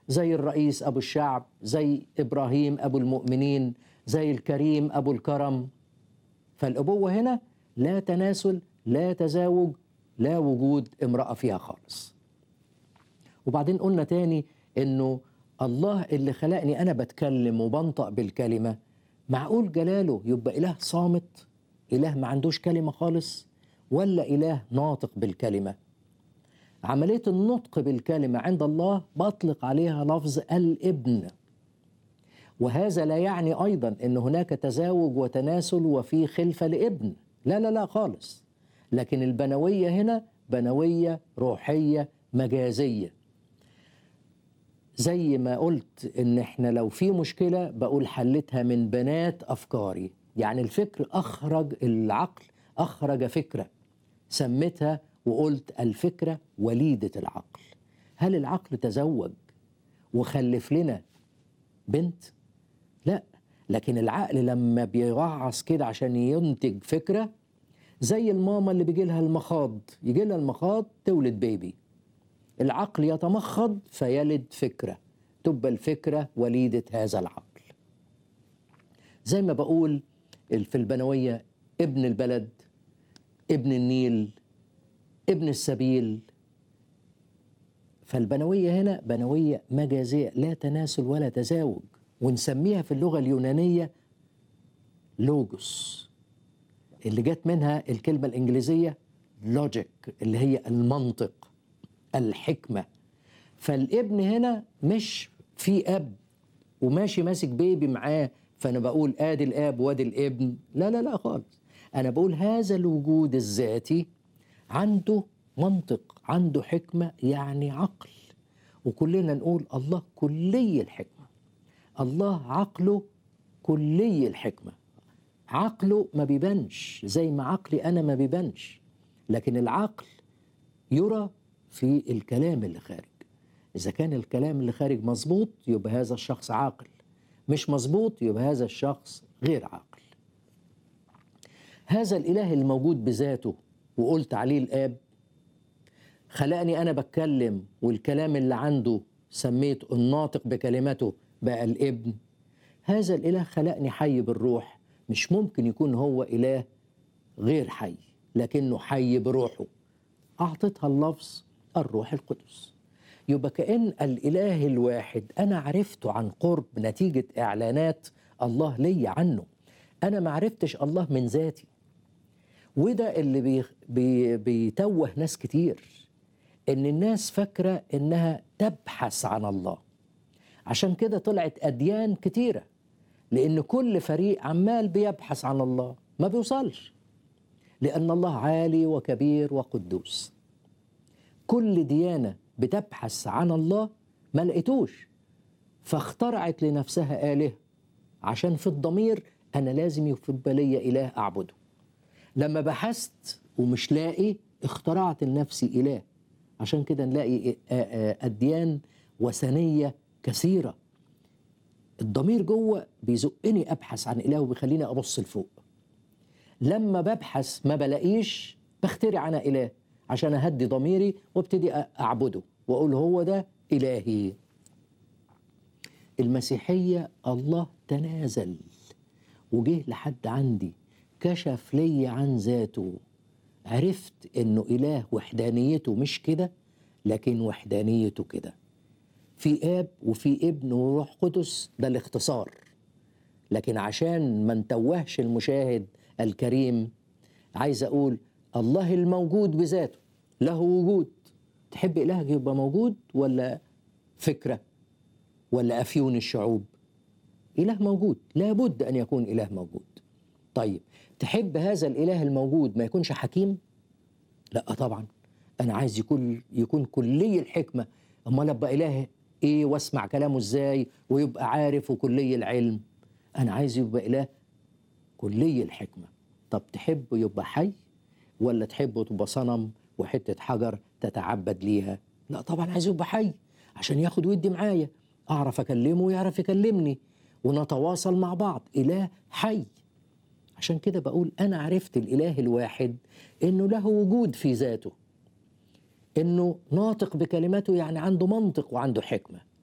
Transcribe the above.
زي الرئيس ابو الشعب زي ابراهيم ابو المؤمنين زي الكريم ابو الكرم فالابوه هنا لا تناسل لا تزاوج لا وجود امراه فيها خالص وبعدين قلنا تاني انه الله اللي خلقني انا بتكلم وبنطق بالكلمه معقول جلاله يبقى اله صامت اله ما عندوش كلمه خالص ولا اله ناطق بالكلمه عمليه النطق بالكلمه عند الله بطلق عليها لفظ الابن وهذا لا يعني ايضا ان هناك تزاوج وتناسل وفي خلفه لابن لا لا لا خالص لكن البنويه هنا بنويه روحيه مجازيه زي ما قلت ان احنا لو في مشكله بقول حلتها من بنات افكاري يعني الفكر اخرج العقل اخرج فكره سميتها وقلت الفكره وليده العقل هل العقل تزوج وخلف لنا بنت لا لكن العقل لما بيوعص كده عشان ينتج فكره زي الماما اللي بيجي لها المخاض يجي لها المخاض تولد بيبي العقل يتمخض فيلد فكره تبقى الفكره وليده هذا العقل زي ما بقول في البنويه ابن البلد ابن النيل ابن السبيل فالبنويه هنا بنويه مجازيه لا تناسل ولا تزاوج ونسميها في اللغه اليونانيه لوجوس اللي جت منها الكلمه الانجليزيه لوجيك اللي هي المنطق الحكمه فالابن هنا مش في اب وماشي ماسك بيبي معاه فانا بقول ادي الاب وادي الابن لا لا لا خالص انا بقول هذا الوجود الذاتي عنده منطق عنده حكمه يعني عقل وكلنا نقول الله كلي الحكمه الله عقله كلي الحكمه عقله ما بيبانش زي ما عقلي انا ما بيبانش لكن العقل يرى في الكلام اللي خارج إذا كان الكلام اللي خارج مظبوط يبقى هذا الشخص عاقل مش مظبوط يبقى هذا الشخص غير عاقل هذا الإله الموجود بذاته وقلت عليه الآب خلقني أنا بتكلم والكلام اللي عنده سميت الناطق بكلمته بقى الابن هذا الإله خلقني حي بالروح مش ممكن يكون هو إله غير حي لكنه حي بروحه أعطتها اللفظ الروح القدس يبقى كأن الإله الواحد أنا عرفته عن قرب نتيجة إعلانات الله لي عنه أنا ما عرفتش الله من ذاتي وده اللي بي بي بيتوه ناس كتير إن الناس فاكرة إنها تبحث عن الله عشان كده طلعت أديان كتيرة لأن كل فريق عمال بيبحث عن الله ما بيوصلش لأن الله عالي وكبير وقدوس كل ديانة بتبحث عن الله ما لقيتوش فاخترعت لنفسها آلهة عشان في الضمير أنا لازم يبقى ليا إله أعبده لما بحثت ومش لاقي اخترعت لنفسي إله عشان كده نلاقي أديان وثنية كثيرة الضمير جوه بيزقني أبحث عن إله وبيخليني أبص لفوق لما ببحث ما بلاقيش بخترع أنا إله عشان أهدي ضميري وابتدي أعبده وأقول هو ده إلهي المسيحية الله تنازل وجه لحد عندي كشف لي عن ذاته عرفت انه اله وحدانيته مش كده لكن وحدانيته كده في اب وفي ابن وروح قدس ده الاختصار لكن عشان ما نتوهش المشاهد الكريم عايز اقول الله الموجود بذاته له وجود تحب إلهك يبقى موجود ولا فكرة ولا أفيون الشعوب إله موجود لابد أن يكون إله موجود طيب تحب هذا الإله الموجود ما يكونش حكيم لا طبعا أنا عايز يكون يكون كلي الحكمة أمال أبقى إله إيه واسمع كلامه إزاي ويبقى عارف وكلي العلم أنا عايز يبقى إله كلي الحكمة طب تحبه يبقى حي ولا تحبه تبقى صنم وحتة حجر تتعبد ليها لا طبعا عايز يبقى حي عشان ياخد ودي معايا أعرف أكلمه ويعرف يكلمني ونتواصل مع بعض إله حي عشان كده بقول أنا عرفت الإله الواحد إنه له وجود في ذاته إنه ناطق بكلمته يعني عنده منطق وعنده حكمة